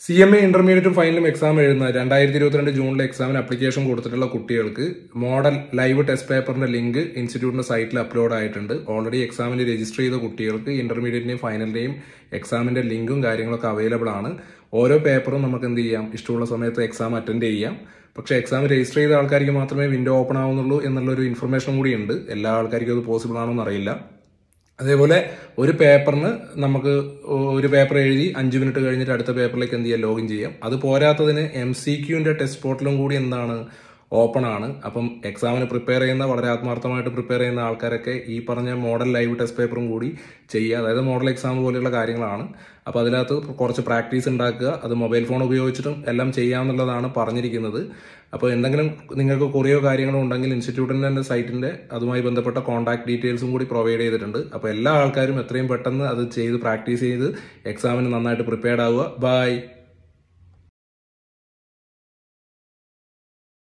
C M A intermediate ഫൈനലും exam എഴുതുന്ന രണ്ടായിരത്തി ഇരുപത്തിരണ്ട് ജൂണിലെ എക്സാമിന് അപ്ലിക്കേഷൻ കൊടുത്തിട്ടുള്ള കുട്ടികൾക്ക് മോഡൽ ലൈവ് ടെസ്റ്റ് പേപ്പറിന്റെ ലിങ്ക് ഇൻസ്റ്റിറ്റ്യൂട്ടിന്റെ സൈറ്റിൽ അപ്ലോഡ് ആയിട്ടുണ്ട് ഓൾറെഡി എക്സാമിന് രജിസ്റ്റർ ചെയ്ത കുട്ടികൾക്ക് ഇന്റർമീഡിയറ്റിന്റെയും ഫൈനലിന്റെയും എക്സാമിന്റെ ലിങ്കും കാര്യങ്ങളൊക്കെ അവൈലബിൾ ആണ് ഓരോ പേപ്പറും നമുക്ക് എന്ത് ചെയ്യാം ഇഷ്ടമുള്ള സമയത്ത് എക്സാം അറ്റൻഡ് ചെയ്യാം പക്ഷേ എക്സാം രജിസ്റ്റർ ചെയ്ത ആൾക്കാർക്ക് മാത്രമേ വിൻഡോ ഓപ്പൺ ആവുന്നുള്ളൂ എന്നുള്ളൊരു ഇൻഫർമേഷൻ കൂടി ഉണ്ട് എല്ലാ ആൾക്കാർക്കും അത് പോസിബിൾ ആണോ എന്നറിയില്ല അതേപോലെ ഒരു പേപ്പറിന് നമുക്ക് ഒരു പേപ്പർ എഴുതി അഞ്ച് മിനിറ്റ് കഴിഞ്ഞിട്ട് അടുത്ത പേപ്പറിലേക്ക് എന്ത് ചെയ്യാം ലോഗിൻ ചെയ്യാം അത് പോരാത്തതിന് എം സി ക്യൂവിന്റെ ടെസ്റ്റ് പോർട്ടലും കൂടി എന്താണ് ഓപ്പൺ ആണ് അപ്പം എക്സാമിന് പ്രിപ്പയർ ചെയ്യുന്ന വളരെ ആത്മാർത്ഥമായിട്ട് പ്രിപ്പയർ ചെയ്യുന്ന ആൾക്കാരൊക്കെ ഈ പറഞ്ഞ മോഡൽ ലൈവ് ടെസ്റ്റ് പേപ്പറും കൂടി ചെയ്യുക അതായത് മോഡൽ എക്സാം പോലെയുള്ള കാര്യങ്ങളാണ് അപ്പോൾ അതിനകത്ത് കുറച്ച് പ്രാക്ടീസ് ഉണ്ടാക്കുക അത് മൊബൈൽ ഫോൺ ഉപയോഗിച്ചിട്ടും എല്ലാം ചെയ്യാമെന്നുള്ളതാണ് പറഞ്ഞിരിക്കുന്നത് അപ്പോൾ എന്തെങ്കിലും നിങ്ങൾക്ക് കൊറിയോ കാര്യങ്ങളോ ഉണ്ടെങ്കിൽ ഇൻസ്റ്റിറ്റ്യൂട്ടിൻ്റെ തന്നെ സൈറ്റിൻ്റെ അതുമായി ബന്ധപ്പെട്ട കോൺടാക്ട് ഡീറ്റെയിൽസും കൂടി പ്രൊവൈഡ് ചെയ്തിട്ടുണ്ട് അപ്പോൾ എല്ലാ ആൾക്കാരും എത്രയും പെട്ടെന്ന് അത് ചെയ്ത് പ്രാക്ടീസ് ചെയ്ത് എക്സാമിന് നന്നായിട്ട് പ്രിപ്പയർഡ് ആവുക ബൈ